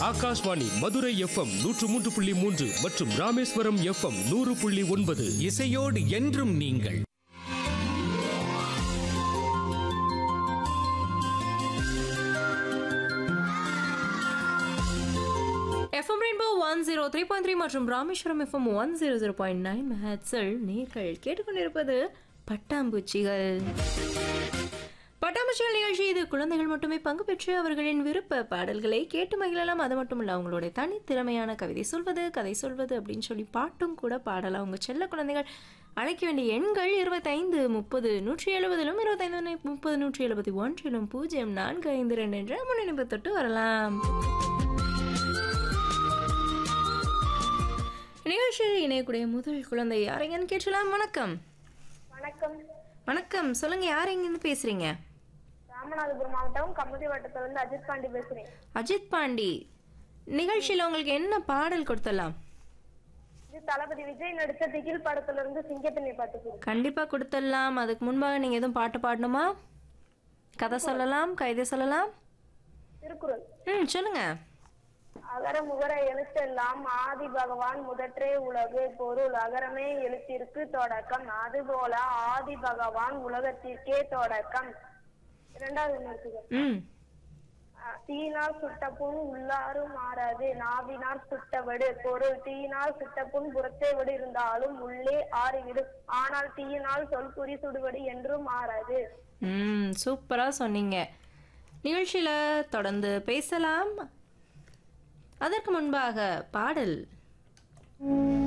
Akashvani Madurai FM நூற்று மூன்று புள்ளி மூன்று மற்றும் ராமேஸ்வரம் எஃப்எம் நூறு புள்ளி ஒன்பது இசையோடு என்றும் நீங்கள் FM rainbow one zero three point three மற்றும் Rameswaram FM one zero zero point nine மெஹட்ஸில் நீங்கள் கேட்டுக்கொண்டிருப்பது பட்டாம்பூச்சிகள் பட்டாம்பூச்சிகள் நிகழ்ச்சி இது குழந்தைகள் மட்டுமே பங்கு பெற்று அவர்களின் விருப்ப பாடல்களை கேட்டு மகிழலாம் அது மட்டும் இல்லை அவங்களுடைய தனித்திறமையான கவிதை சொல்வது கதை சொல்வது அப்படின்னு சொல்லி பாட்டும் கூட பாடலாம் அவங்க செல்ல குழந்தைகள் அழைக்க வேண்டிய எண்கள் இருபத்தைந்து முப்பது நூற்றி எழுபதிலும் இருபத்தைந்து முப்பது நூற்றி எழுபத்தி ஒன்றிலும் பூஜ்ஜியம் நான்கு ஐந்து ரெண்டு என்ற முன்னிணைப்பு தொட்டு வரலாம் நிகழ்ச்சியில் இணையக்கூடிய முதல் குழந்தை யாரைங்கன்னு கேட்கலாம் வணக்கம் வணக்கம் வணக்கம் சொல்லுங்க யார் எங்கேருந்து பேசுறீங்க ராமநாதபுரம் மாவட்டம் கமுதி வட்டத்துல இருந்து அஜித் பாண்டி பேசுறேன் அஜித் பாண்டி நிகழ்ச்சியில் உங்களுக்கு என்ன பாடல் கொடுத்துடலாம் இது தளபதி விஜய் நடிச்ச திகில் படத்துல இருந்து சிங்கத்தினை பார்த்துக்கிறேன் கண்டிப்பா கொடுத்துடலாம் அதுக்கு முன்பாக நீங்க எதுவும் பாட்டு பாடணுமா கதை சொல்லலாம் கவிதை சொல்லலாம் திருக்குறள் ம் சொல்லுங்க அகர முகர எழுத்தெல்லாம் ஆதி பகவான் முதற்றே உலகு பொருள் அகரமே எழுத்திற்கு தொடக்கம் அதுபோல ஆதி பகவான் உலகத்திற்கே தொடக்கம் இரண்டாவது நோக்குக ம் தீயினால் சுட்ட புண் உள்ளாரும் மாறாது நாவினால் சுட்டவடு பொருள் தீயினால் சுட்ட புண் புறத்தே விடு இருந்தாலும் உள்ளே ஆறிவிடும் ஆனால் தீயினால் சொல் குறி சுடுவடு என்றும் மாறாது ம் சூப்பரா சொன்னீங்க நிகழ்ச்சியில தொடர்ந்து பேசலாம் அதற்கு முன்பாக பாடல்